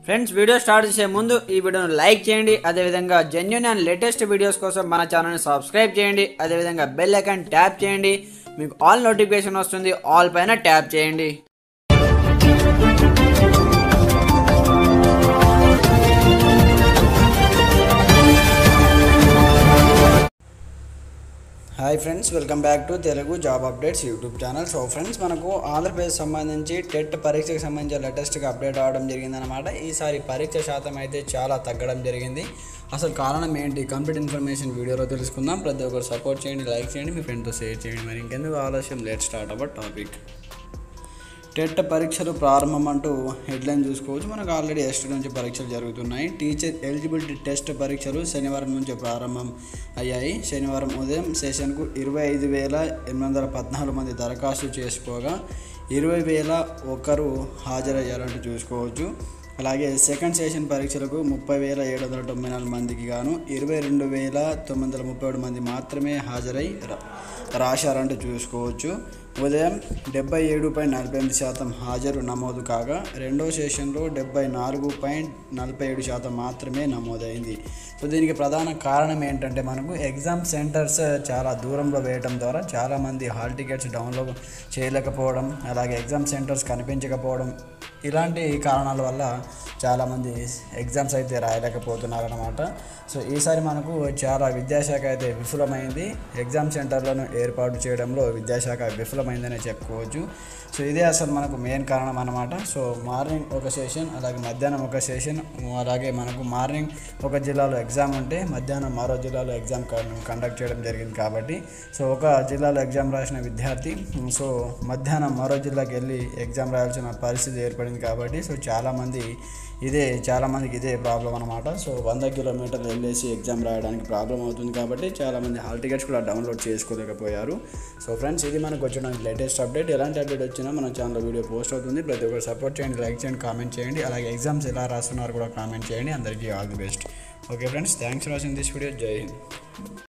friends video start చేసే ముందు ఈ వీడియోను లైక్ చేయండి అదేవిధంగా జెన్యున్ అండ్ లేటెస్ట్ వీడియోస్ కోసం మన ఛానల్ని సబ్స్క్రైబ్ చేయండి అదేవిధంగా బెల్ ఐకాన్ ట్యాప్ చేయండి మీకు ఆల్ నోటిఫికేషన్ వస్తుంది ఆల్ పైన ట్యాప్ చేయండి hi friends welcome back to Telugu job updates YouTube channel so friends మనకు ఆంధ్రప్రదేశ్ సంబంధించి టెట్ పరీక్షకు సంబంధించి లేటెస్ట్గా అప్డేట్ అవ్వడం జరిగిందనమాట ఈసారి పరీక్ష శాతం అయితే చాలా తగ్గడం జరిగింది అసలు కారణం ఏంటి కంప్లీట్ ఇన్ఫర్మేషన్ వీడియోలో తెలుసుకుందాం ప్రతి ఒక్కరు సపోర్ట్ చేయండి లైక్ చేయండి మీ ఫ్రెండ్తో షేర్ చేయండి మరి ఇంకెందుకు ఆలస్యం late start our topic TET పరీక్షలు ప్రారంభం అంటూ హెడ్లైన్ చూసుకోవచ్చు మనకు ఆల్రెడీ ఎస్టీ నుంచి పరీక్షలు జరుగుతున్నాయి టీచర్ ఎలిజిబిలిటీ టెస్ట్ పరీక్షలు శనివారం నుంచి ప్రారంభం అయ్యాయి శనివారం ఉదయం సెషన్కు ఇరవై ఐదు వేల ఎనిమిది వందల పద్నాలుగు మంది దరఖాస్తు చేసుకోగా ఇరవై వేల ఒకరు హాజరయ్యారంటూ చూసుకోవచ్చు అలాగే సెకండ్ సెషన్ పరీక్షలకు ముప్పై వేల ఏడు వందల తొంభై నాలుగు మందికి గాను ఇరవై రెండు వేల తొమ్మిది వందల ముప్పై ఏడు మంది మాత్రమే హాజరై రా- రాశారంటూ చూసుకోవచ్చు ఉదయం డెబ్బై ఏడు పాయింట్ నలభై ఎనిమిది శాతం హాజరు నమోదు కాగా రెండో సెషన్లో డెబ్బై నాలుగు పాయింట్ నలభై ఏడు శాతం మాత్రమే నమోదైంది సో దీనికి ప్రధాన కారణం ఏంటంటే మనకు ఎగ్జామ్ సెంటర్స్ చాలా దూరంలో వేయడం ద్వారా చాలామంది హాల్ టికెట్స్ డౌన్లోడ్ చేయలేకపోవడం అలాగే ఎగ్జామ్ సెంటర్స్ కనిపించకపోవడం ఇలాంటి కారణాల వల్ల చాలామంది ఎగ్జామ్స్ అయితే రాయలేకపోతున్నారన్నమాట సో ఈసారి మనకు చాలా విద్యాశాఖ అయితే విఫలమైంది ఎగ్జామ్ సెంటర్లను ఏర్పాటు చేయడంలో విద్యాశాఖ విఫలమైందనే చెప్పుకోవచ్చు సో ఇదే అసలు మనకు మెయిన్ కారణం అన్నమాట సో మార్నింగ్ ఒక సెషన్ అలాగే మధ్యాహ్నం ఒక సెషన్ అలాగే మనకు మార్నింగ్ ఒక జిల్లాలో ఎగ్జామ్ ఉంటే మధ్యాహ్నం మరో జిల్లాలో ఎగ్జామ్ కండక్ట్ చేయడం జరిగింది కాబట్టి సో ఒక జిల్లాలో ఎగ్జామ్ రాసిన విద్యార్థి సో మధ్యాహ్నం మరో జిల్లాకి వెళ్ళి ఎగ్జామ్ రాయాల్సిన పరిస్థితి ఏర్పడింది కాబట్టి సో చాలామంది ఇదే చాలామందికి ఇదే ప్రాబ్లం అనమాట సో వంద కిలోమీటర్లు వెళ్ళేసి ఎగ్జామ్ రాయడానికి ప్రాబ్లం అవుతుంది కాబట్టి చాలామంది హాల్ టికెట్స్ కూడా డౌన్లోడ్ చేసుకోలేకపోయారు సో ఫ్రెండ్స్ ఇది మనకు వచ్చిన లేటెస్ట్ అప్డేట్ ఎలాంటి అప్డేట్ వచ్చినా మన ఛానల్లో వీడియో పోస్ట్ అవుతుంది ప్రతి ఒక్కరు సపోర్ట్ చేయండి లైక్ చేయండి కామెంట్ చేయండి అలాగే ఎగ్జామ్స్ ఎలా రాస్తున్నారు కూడా కామెంట్ చేయండి అందరికీ all the best okay friends thanks for watching this video జై హింద్